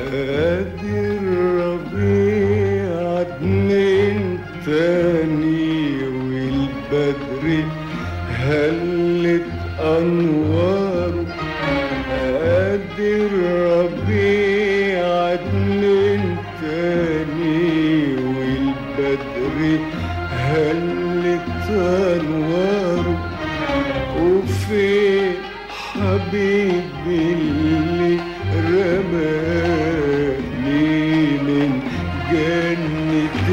ادي الربيع اتنين تاني والبدر هلت انواره ادي الربيع اتنين تاني والبدر هلت انواره وفي حبيبي اللي رماني من جنة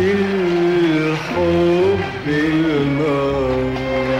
الحب النار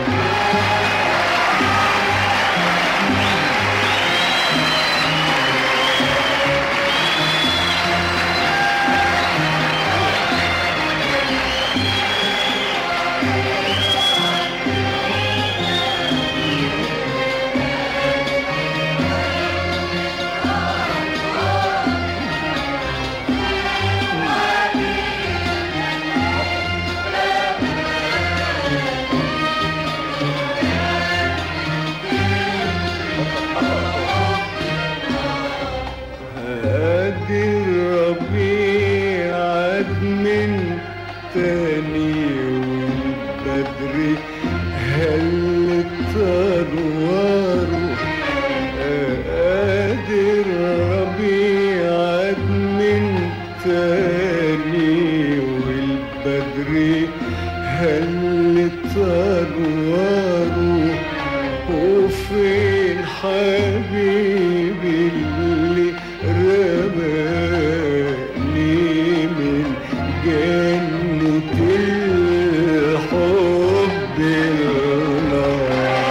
ادي الربيع عاد من تاني والبدر هلت انواره ادي الربيع عاد من تاني والبدر هلت انواره وفين حبيبي اللي رماني من جنة الحب النار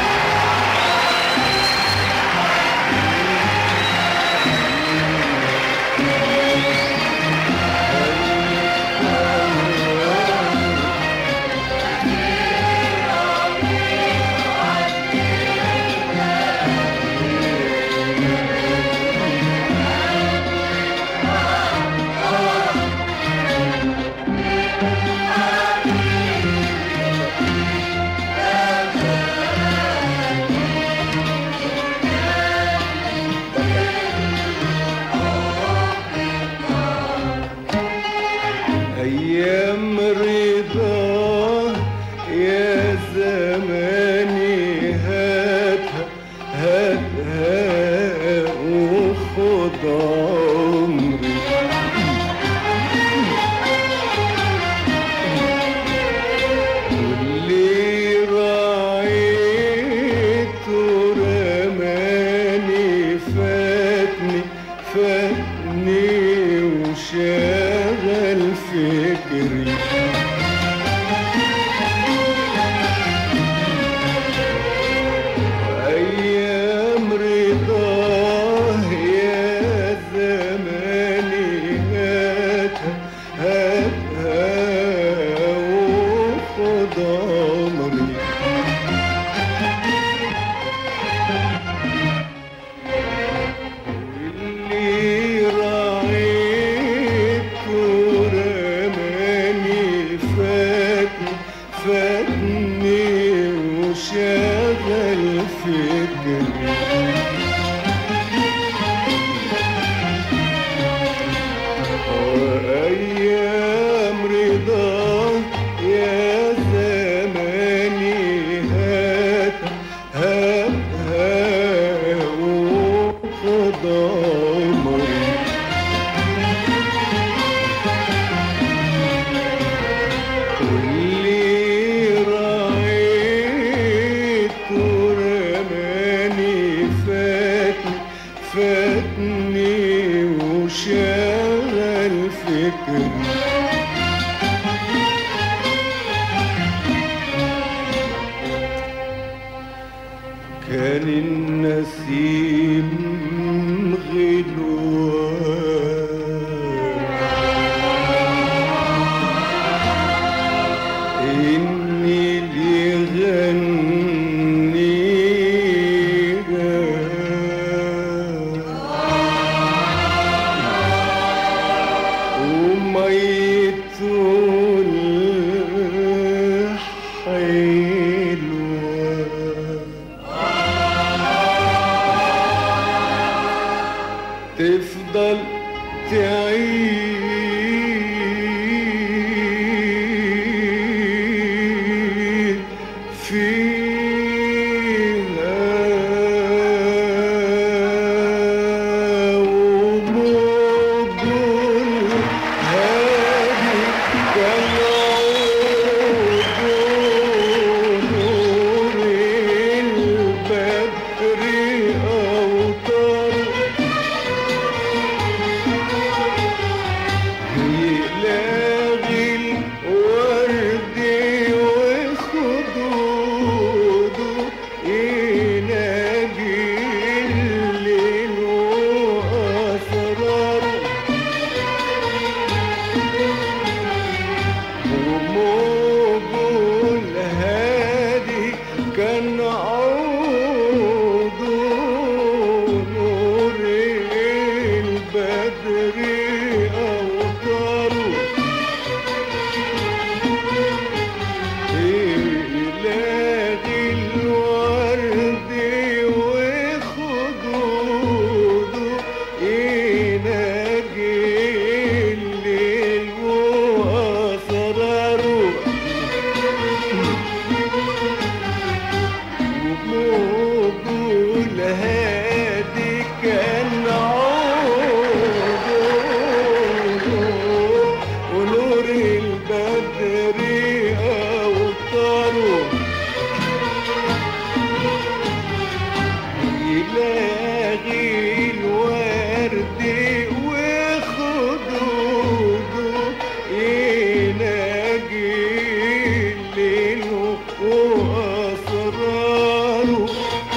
أيام رضا يا زماني هاتها هاتها وخد عمري واللي راعيته رماني فاتني فاتني وشغل فكري أيام رضاه يا زماني هاتها هاتها وخد عمري اللي راعيته رماني فاتني فاتني وشغل فكري أيام رضا يا زماني هات هات وخد عمري واللي راعيته رماني فاتني فاتني وشغل فكري كان النسيم غلوان إني لغنيها وميت الحلوة تفضل تعيش فيها وموج الهادي كالعود نور البدر أوطار يلاغي الورد وخدوده يناجي الليل وأسراره وموجه الهادي كان عوده نور البدر أوطاره إلهي الورد وخدوده يناجي الليل وأسراره وموجه الهادي كان عوده ونور البدر أوطاره يلاغي الورد وخدوده يناجي الليل وأسراره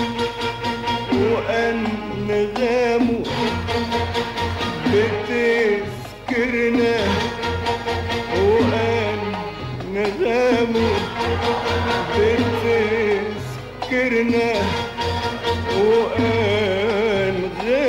وأنغامه بتذكرنا وأنغامه بتذكرنا وأنغامه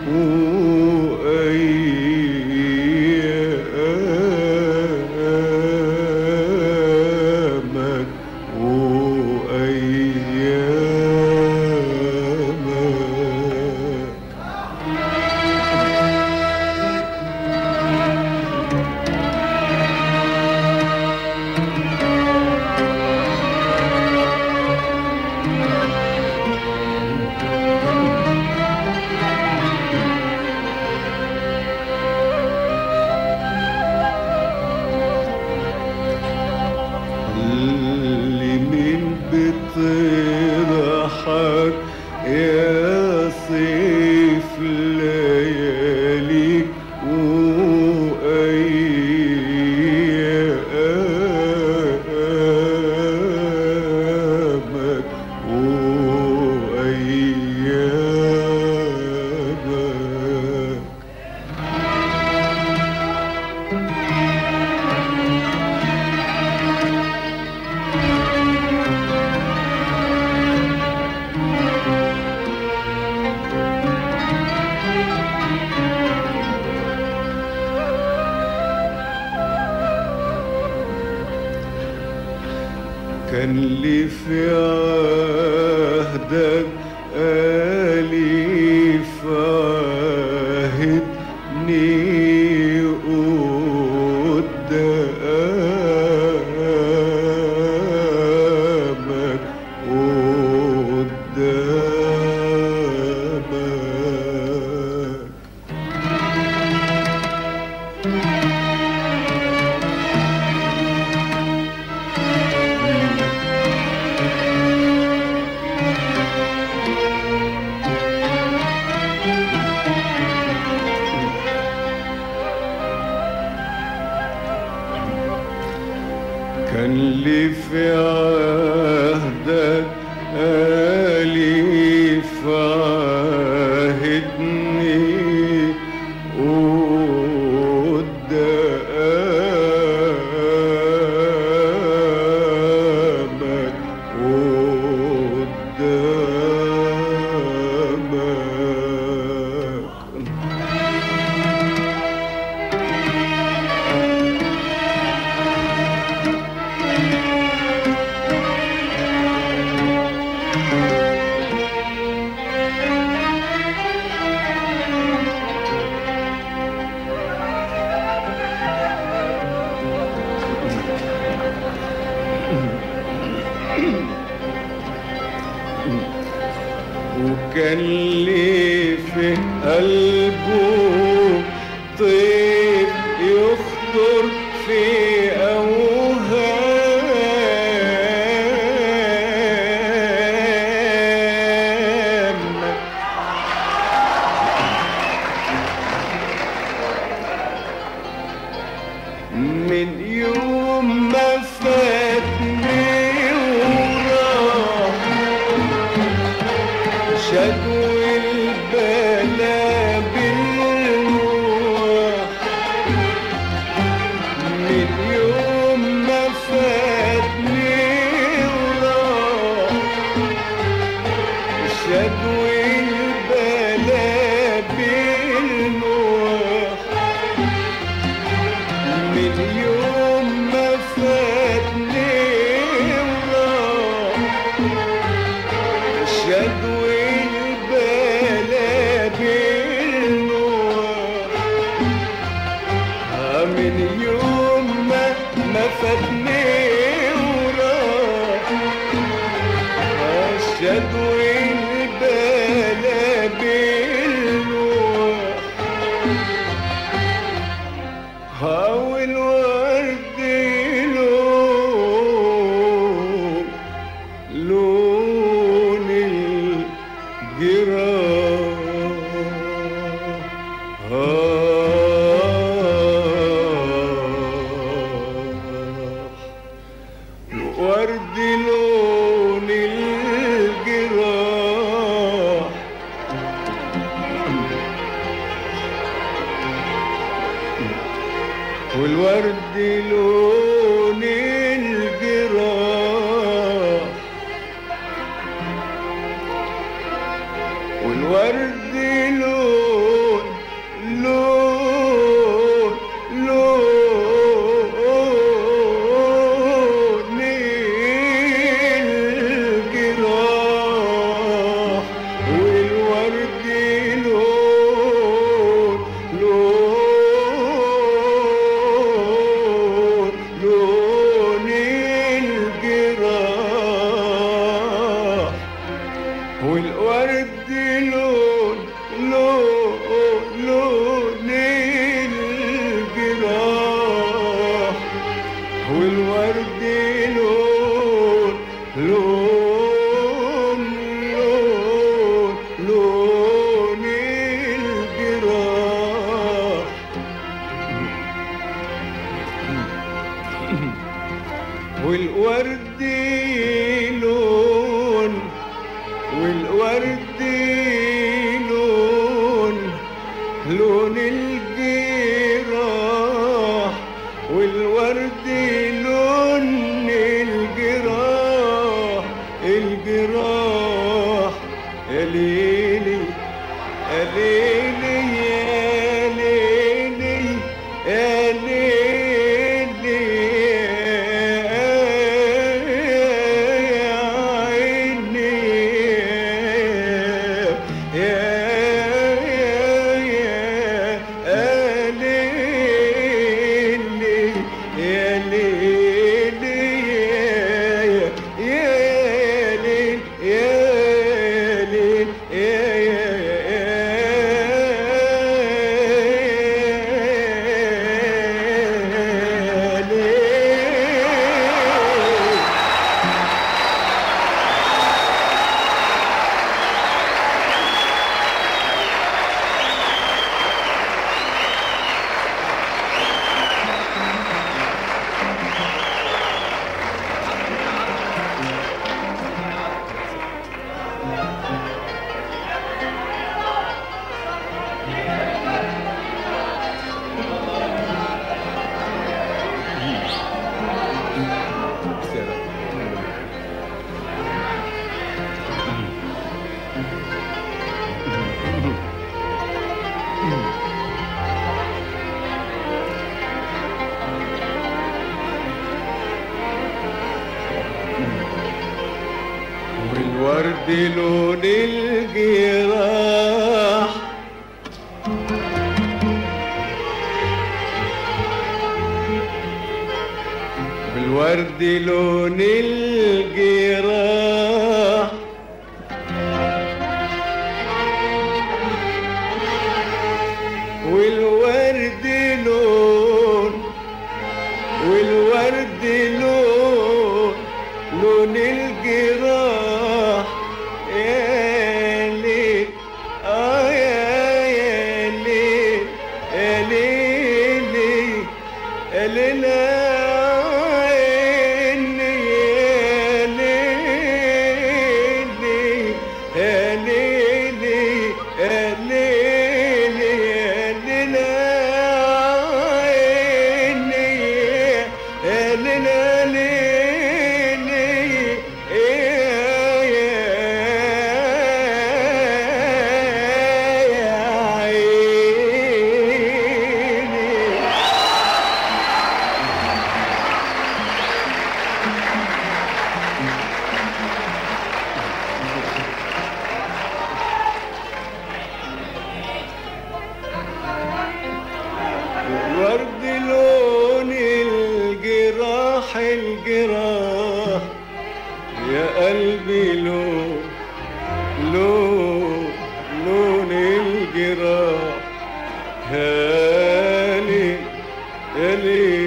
وأيامك وأيامك اللي من بتضحك يا صيف لياليك وأيامك وأيامك كان لي في عهدك أليف عهدني قدامك قدامك كان لي في عهدك أليف عهدني قدامك قدامك وكان لي في قلبه طيب يخطر في أوهامك من يوم ما فاتني وراح شدو البلا بالروح من يوم ما فاتني وراح شدو البلا بالروح من يوم ما فاتني وراح شدو البلا بالنور من يوم ما ما فاتني وراح شدو البلا بالنور هاو الورد لون لون الجراح ورد لون الجراح والورد لون الجراح والورد لون ليلي يا ليلي يا ليلي يا عيني يا ليلي يا ليلي يا ليل يا ليل يا ليل والورد لون الجراح والورد لون الجراح والورد لون والورد لون لون الجراح يا ليل اه يا يا ليل يا ليلي يا ليل عيني يا ليلي يا ليلي يا ليلي يا ليل عيني يا ليل ليلي يا عيني ورد لون الجراح الجراح يا قلبي لون لون لون الجراح هالي يا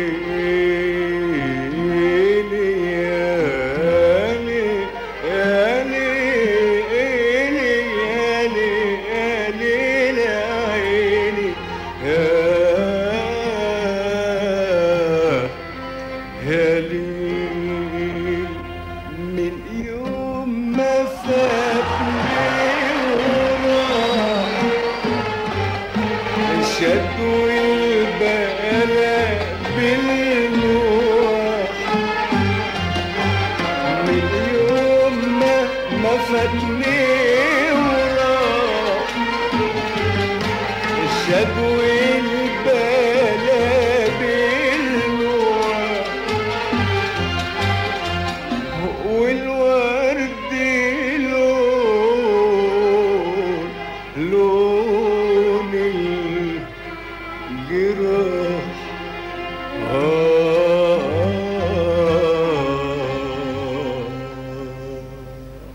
ليلي يا لي يا ليلي يا لي يا ليلي عيني يا يا ليل من يوم ما فاتني وراح الشد والبلاء بالنوح من يوم ما ما فاتني وراح الشد والبلاء بالنوح والورد لون لون الجراح آه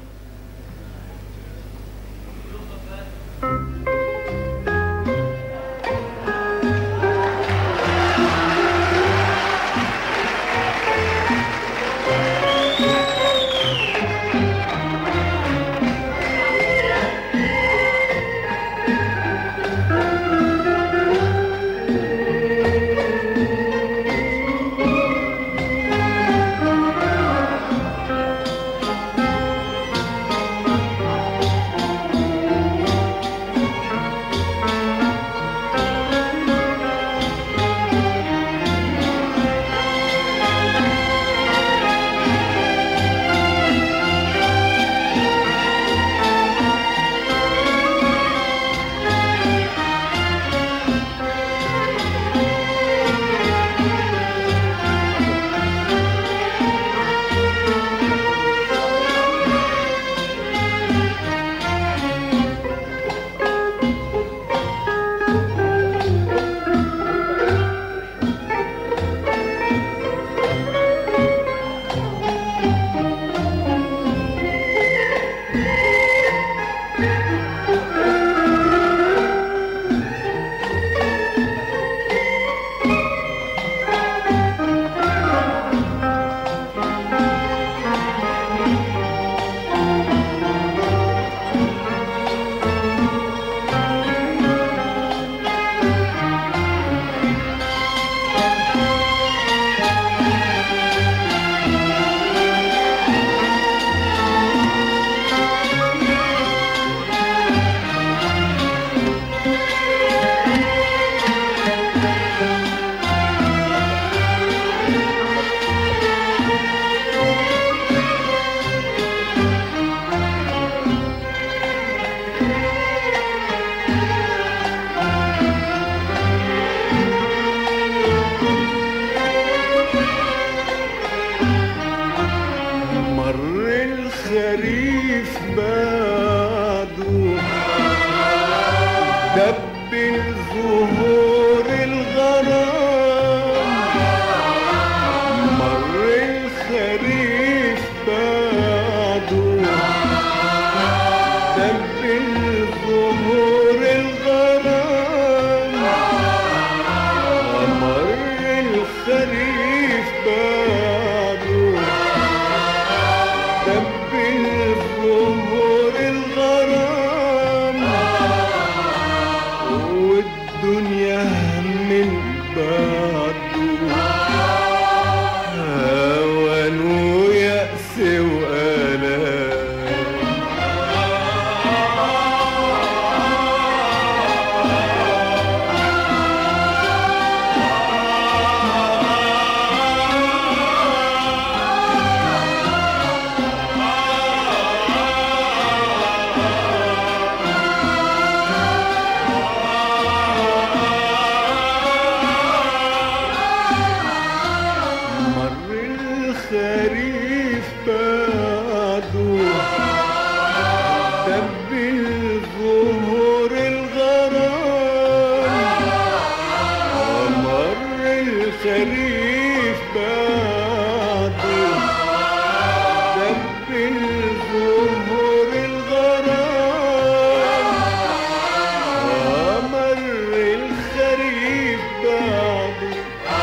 دب زهور الغرام مر الخريف بعده دب زهور الغرام مر الخريف بعده دب زهور الغرام والدنيا من بعده هوان ويأس وآلام مر الخريف بعده دب الظهور الغرام مر الخريف بعده دب الظهور الغرام مر الخريف بعده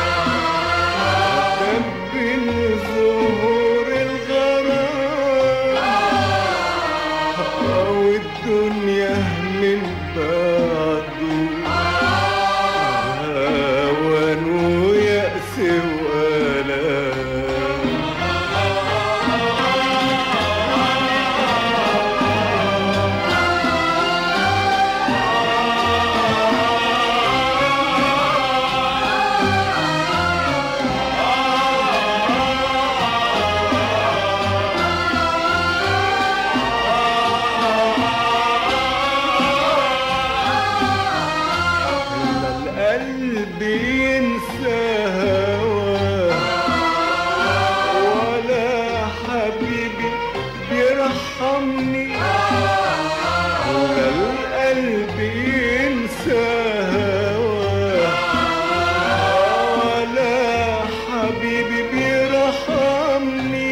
دب الزهور الغرام والدنيا من بعده هوان ويأس وآلام لا القلب ينسى هواه ولا حبيبي بيرحمني لا القلب ينسى هواه ولا حبيبي بيرحمني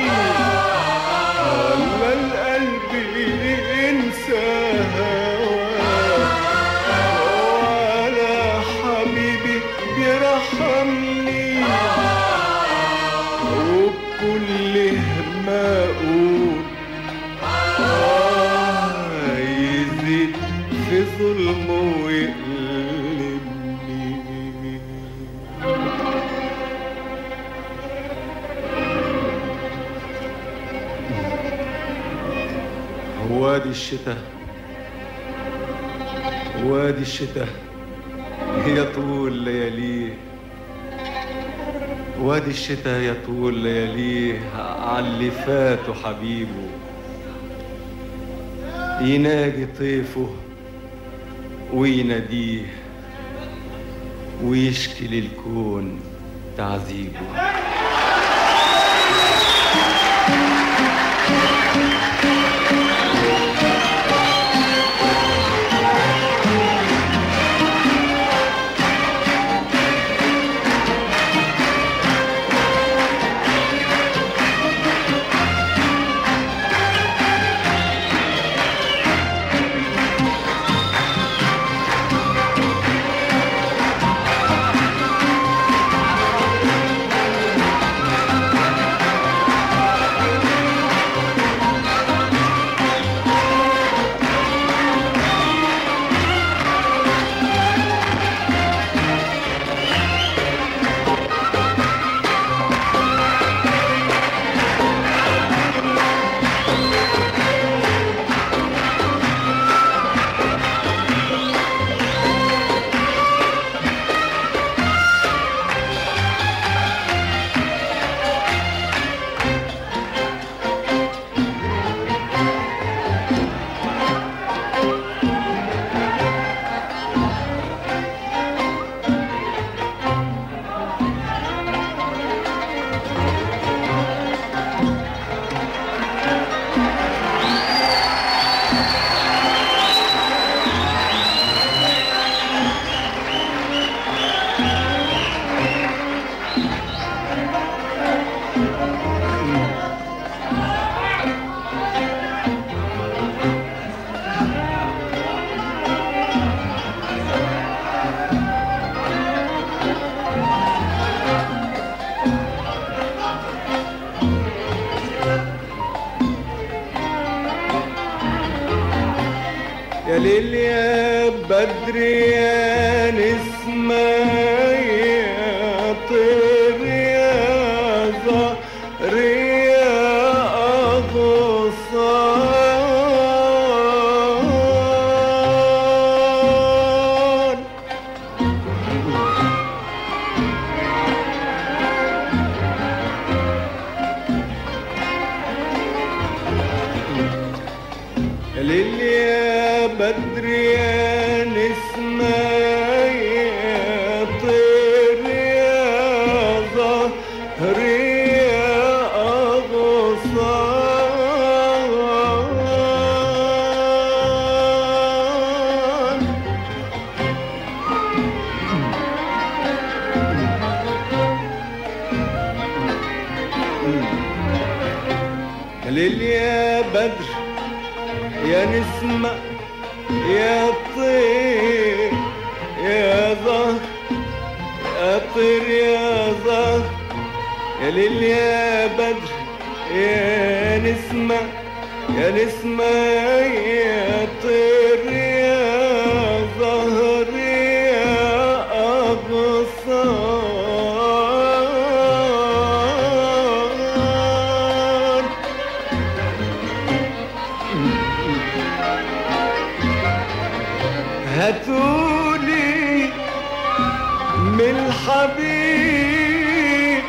لا القلب ينسى هواه ولا حبيبي بيرحمني وبكل ما اقول آه يزيد في ظلمه ويقلبني وادي الشتاء وادي الشتاء يطول لياليه وادي الشتاء يطول لياليه عاللي فاته حبيبه يناجي طيفه ويناديه ويشكي للكون تعذيبه يا بدر يا نسمة يا طير يا زهر يا أغصان ليل يا بدر يا نسمة يا طير يا زهر يا أغصان ليل يا بدر يا نسمة يا طير يا زهر يا طير يا زهر يا ليل يا بدر يا نسمة يا نسمة يا طير يا زهر يا أغصان هاتولي من الحبيب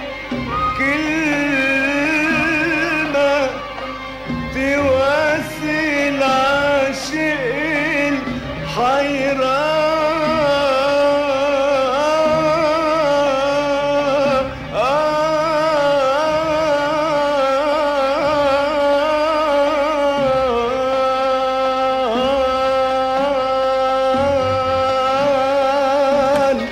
كلمة تواسي العاشق الحيران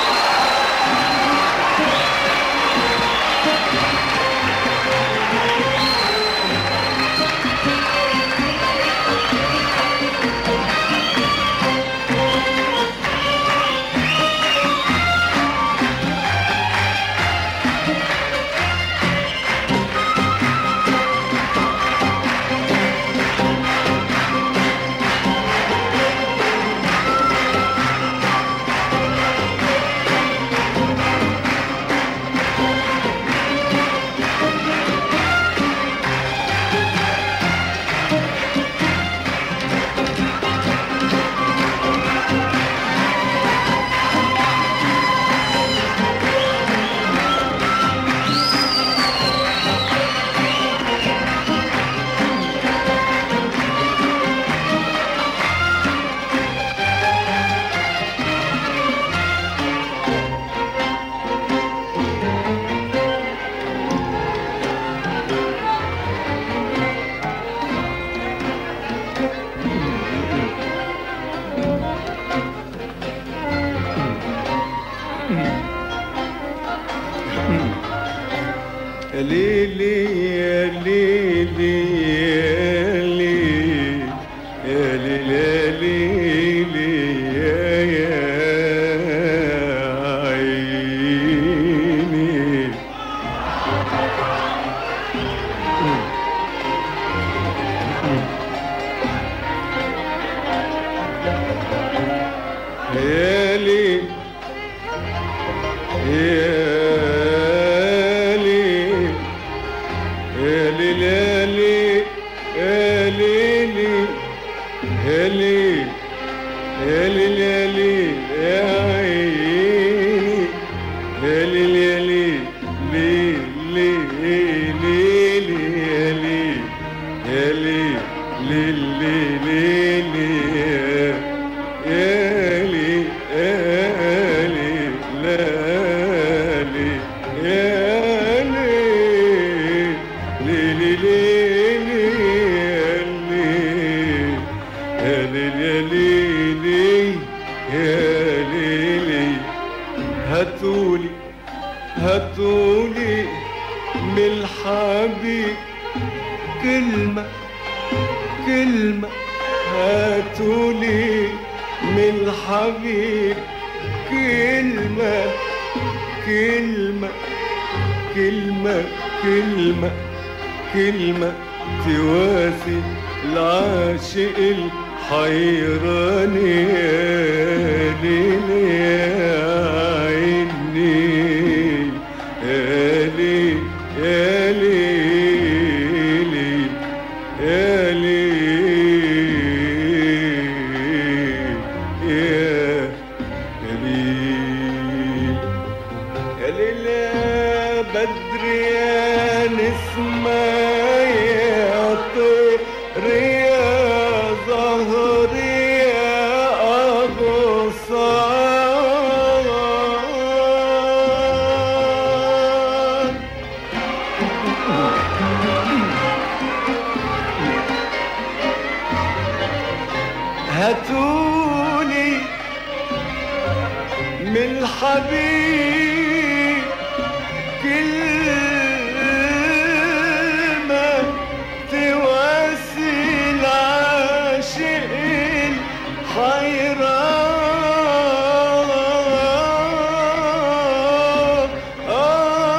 يا ليلي يا ليلي يا ليلي يا ليلي يا ليلي يا يا عيني يا ليل يا ليل يا ليل يا ليل يا ليل يا ليل يا ليل يا عيني يا ليل يا ليل ليل ليل ليل يا ليل يا ليل ليل ليل ليل يا ليل يا ليل لا ليل يا ليل ليل ليل يا ليل يا ليل يا ليل هاتولي هاتولي من الحبيب كلمة كلمة هاتولي من الحبيب كلمة كلمة كلمة كلمة كلمة تواسي العاشق حيراني يا ليل يا عيني يا ليل يا ليل يا ليل يا ليل يا ليل يا بدر يا نسمة يا طير يا زهر يا أغصان هاتوني من الحبيب كلمة تواسي العاشق الحيران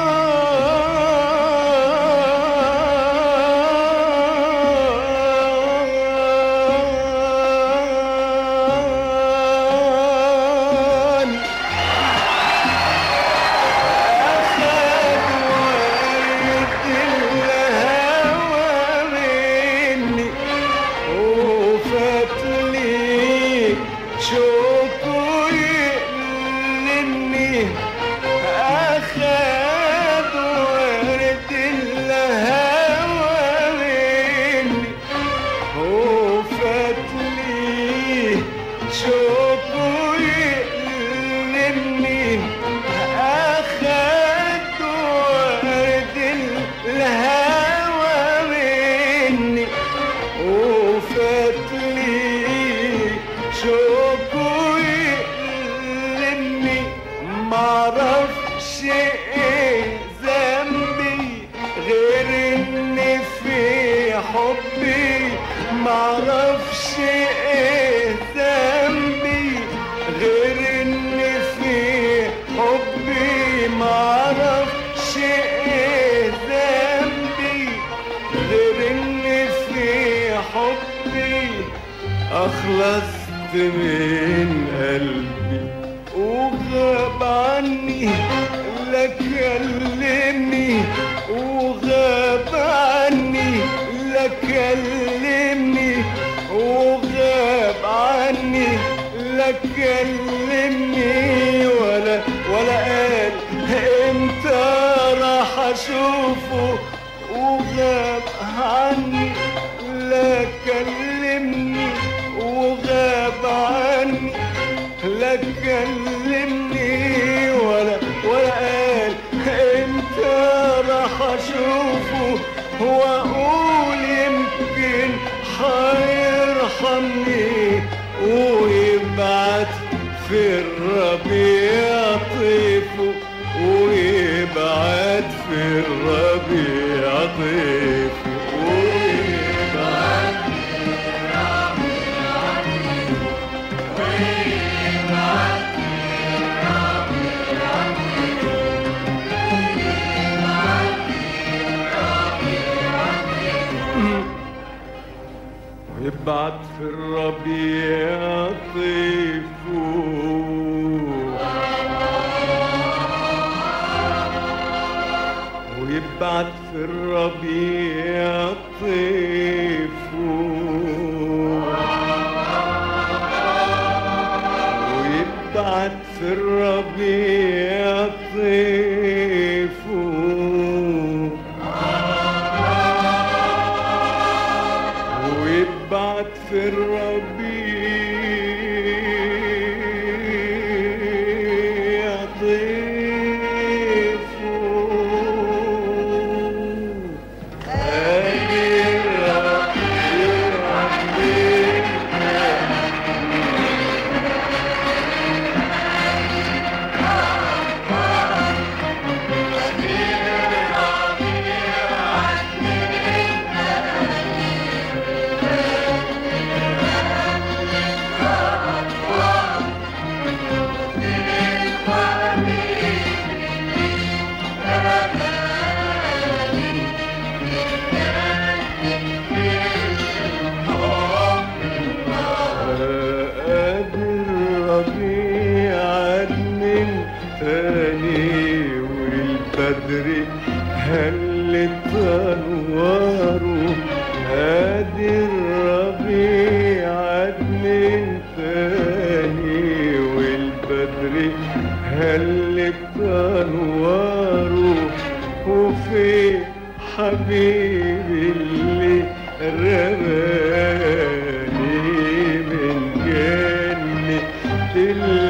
آه أخذ ورد الهوى مني وفتلي شوقه يألمني أخدت ورد الهوى مني وفتلي شوقه يألمني معرفش ايه ذنبي غير ان في حبي معرفش ايه ذنبي غير ان في حبي معرفش ايه ذنبي غير ان في حبي اخلصت من قلبي وغاب عني لا كلمني وغاب عني لا كلمني وغاب عني لا كلمني ولا ولا قال امتى راح اشوفه وغاب عني لا كلمني وغاب عني لا كلمني ولا ولا قال امتى راح اشوفه واقول يمكن حيرحمني ويبعت في الربيع طيفه ويبعت في الربيع طيفه ويبعت ويبعت في الربيع طيفه ويبعت في الربيع طيفه ويبعت في الربيع طيفه ويبعت في الربيع طيفه هاجر ربي الربيع من تاني والبدر هلت انواره هادي الربيع من تاني والبدر هلت انواره وفي حبيبي اللي رماني من جنة